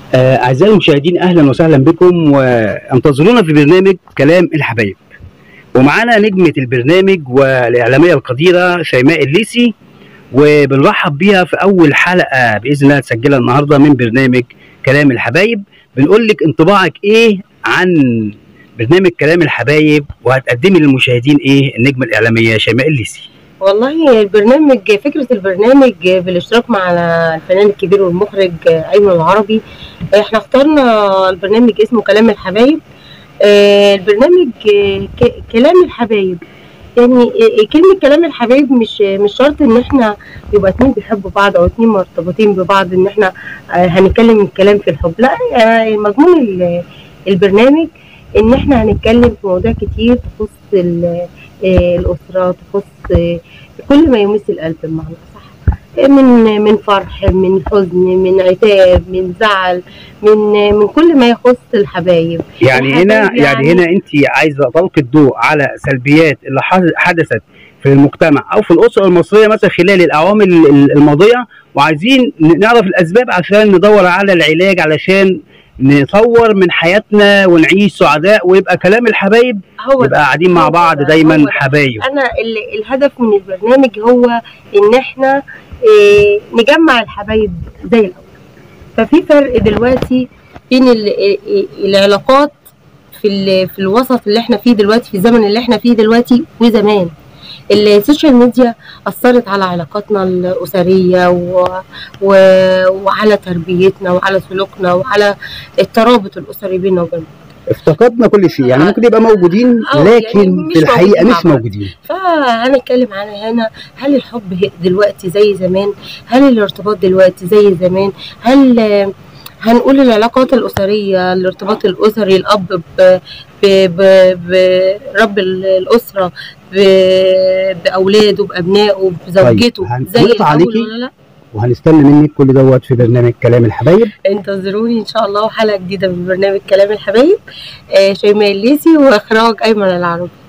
آه، أعزائي المشاهدين أهلا وسهلا بكم وانتظرونا في برنامج كلام الحبايب ومعانا نجمة البرنامج والإعلامية القديرة شيماء الليسي وبنرحب بيها في أول حلقة بإذن الله تسجلها النهاردة من برنامج كلام الحبايب بنقول لك انطباعك إيه عن برنامج كلام الحبايب وهتقدمي للمشاهدين إيه النجمة الإعلامية شيماء الليسي والله البرنامج فكرة البرنامج بالاشتراك مع الفنان الكبير والمخرج أيمن العربي احنا اخترنا البرنامج اسمه كلام الحبايب آه، البرنامج آه، ك- كلام الحبايب يعني آه، كلمة كلام الحبايب مش مش شرط ان احنا يبقى اتنين بيحبوا بعض او اتنين مرتبطين ببعض ان احنا آه، هنتكلم الكلام في الحب لا آه، مضمون ال- البرنامج ان احنا هنتكلم في مواضيع كتير تخص ال- آه، الأسرة تخص آه، كل ما يمس القلب بمعنى صح من من فرح من حزن من عتاب من زعل من من كل ما يخص الحبايب يعني هنا الحبايب يعني يعني- هنا انت عايزه تلقي الضوء على سلبيات اللي حص- حدثت في المجتمع او في الاسره المصريه مثلا خلال الاعوام ال- ال- الماضيه وعايزين ن- نعرف الاسباب عشان ندور على العلاج علشان نطور من حياتنا ونعيش سعداء ويبقى كلام الحبايب هو يبقى قاعدين مع هو بعض ده، هو دايما ده. حبايب انا ال- الهدف من البرنامج هو ان احنا إيه، نجمع الحبايب زي الاول ففي فرق دلوقتي بين ال- ال- العلاقات في ال- في الوسط اللي احنا فيه دلوقتي في الزمن اللي احنا فيه دلوقتي وزمان السوشيال ميديا أثرت على علاقاتنا الأسرية و... و... وعلى تربيتنا وعلى سلوكنا وعلى الترابط الأسري بيننا وبين بعض. افتقدنا كل شيء يعني ممكن يبقى موجودين آه، يعني لكن مش في الحقيقه موجودين مش مع بعض. موجودين فهنتكلم عن هنا هل الحب ه- دلوقتي زي زمان هل الارتباط دلوقتي زي زمان هل آه، هنقول العلاقات الأسرية الارتباط الأسري الأب ب- ب- ب- برب ال- الأسرة ب- بأولاده بأبنائه بزوجته طيب، زي هنقطع الأول عليكي. ولا لا وهنستنى منك كل دوت في برنامج كلام الحبايب انتظروني إن شاء الله حلقة جديدة من برنامج كلام الحبايب آه، شيماء الليسي وإخراج أيمن العربي